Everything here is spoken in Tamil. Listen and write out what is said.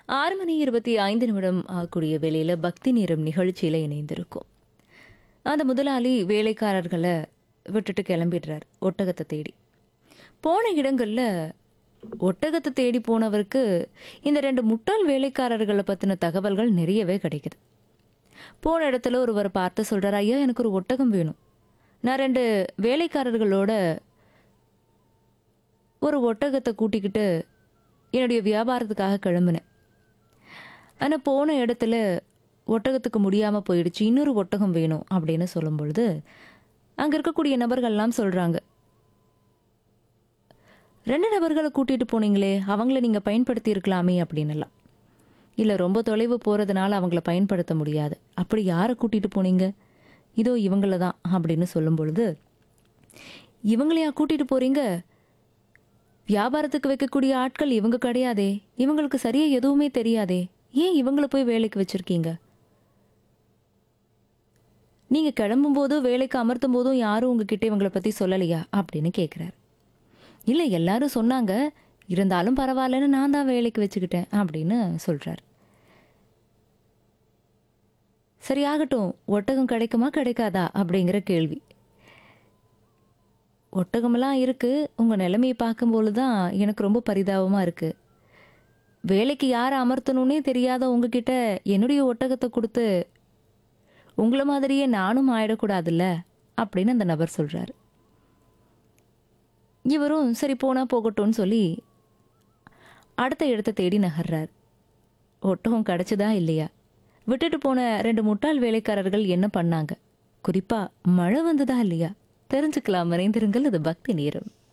ஆறு மணி இருபத்தி ஐந்து நிமிடம் ஆகக்கூடிய வேளையில் பக்தி நேரம் நிகழ்ச்சியில் இணைந்திருக்கும் அந்த முதலாளி வேலைக்காரர்களை விட்டுட்டு கிளம்பிடுறார் ஒட்டகத்தை தேடி போன இடங்களில் ஒட்டகத்தை தேடி போனவருக்கு இந்த ரெண்டு முட்டாள் வேலைக்காரர்களை பற்றின தகவல்கள் நிறையவே கிடைக்குது போன இடத்துல ஒருவர் பார்த்து சொல்கிறார் ஐயா எனக்கு ஒரு ஒட்டகம் வேணும் நான் ரெண்டு வேலைக்காரர்களோட ஒரு ஒட்டகத்தை கூட்டிக்கிட்டு என்னுடைய வியாபாரத்துக்காக கிளம்புனேன் ஆனால் போன இடத்துல ஒட்டகத்துக்கு முடியாமல் போயிடுச்சு இன்னொரு ஒட்டகம் வேணும் அப்படின்னு சொல்லும் பொழுது அங்கே இருக்கக்கூடிய நபர்கள்லாம் சொல்கிறாங்க ரெண்டு நபர்களை கூட்டிகிட்டு போனீங்களே அவங்கள நீங்கள் பயன்படுத்தி இருக்கலாமே அப்படின்னுலாம் இல்லை ரொம்ப தொலைவு போகிறதுனால அவங்கள பயன்படுத்த முடியாது அப்படி யாரை கூட்டிகிட்டு போனீங்க இதோ இவங்கள தான் அப்படின்னு சொல்லும் பொழுது இவங்களையா கூட்டிகிட்டு போகிறீங்க வியாபாரத்துக்கு வைக்கக்கூடிய ஆட்கள் இவங்க கிடையாதே இவங்களுக்கு சரியா எதுவுமே தெரியாதே ஏன் இவங்கள போய் வேலைக்கு வச்சிருக்கீங்க நீங்க கிளம்பும் போதும் வேலைக்கு அமர்த்தும் போதும் யாரும் உங்ககிட்ட இவங்கள பத்தி சொல்லலையா அப்படின்னு கேட்குறாரு இல்லை எல்லாரும் சொன்னாங்க இருந்தாலும் பரவாயில்லன்னு நான் தான் வேலைக்கு வச்சுக்கிட்டேன் அப்படின்னு சொல்றாரு சரி ஆகட்டும் ஒட்டகம் கிடைக்குமா கிடைக்காதா அப்படிங்கிற கேள்வி ஒட்டகமெல்லாம் இருக்கு உங்க நிலைமையை பார்க்கும்போது தான் எனக்கு ரொம்ப பரிதாபமா இருக்கு வேலைக்கு யாரை அமர்த்தணும்னே தெரியாத உங்ககிட்ட என்னுடைய ஒட்டகத்தை கொடுத்து உங்களை மாதிரியே நானும் ஆயிடக்கூடாதுல்ல அப்படின்னு அந்த நபர் சொல்றாரு இவரும் சரி போனா போகட்டும்னு சொல்லி அடுத்த இடத்தை தேடி நகர்றார் ஒட்டகம் கிடைச்சதா இல்லையா விட்டுட்டு போன ரெண்டு முட்டாள் வேலைக்காரர்கள் என்ன பண்ணாங்க குறிப்பா மழை வந்ததா இல்லையா தெரிஞ்சுக்கலாம் மறைந்திருங்கள் அது பக்தி நேரம்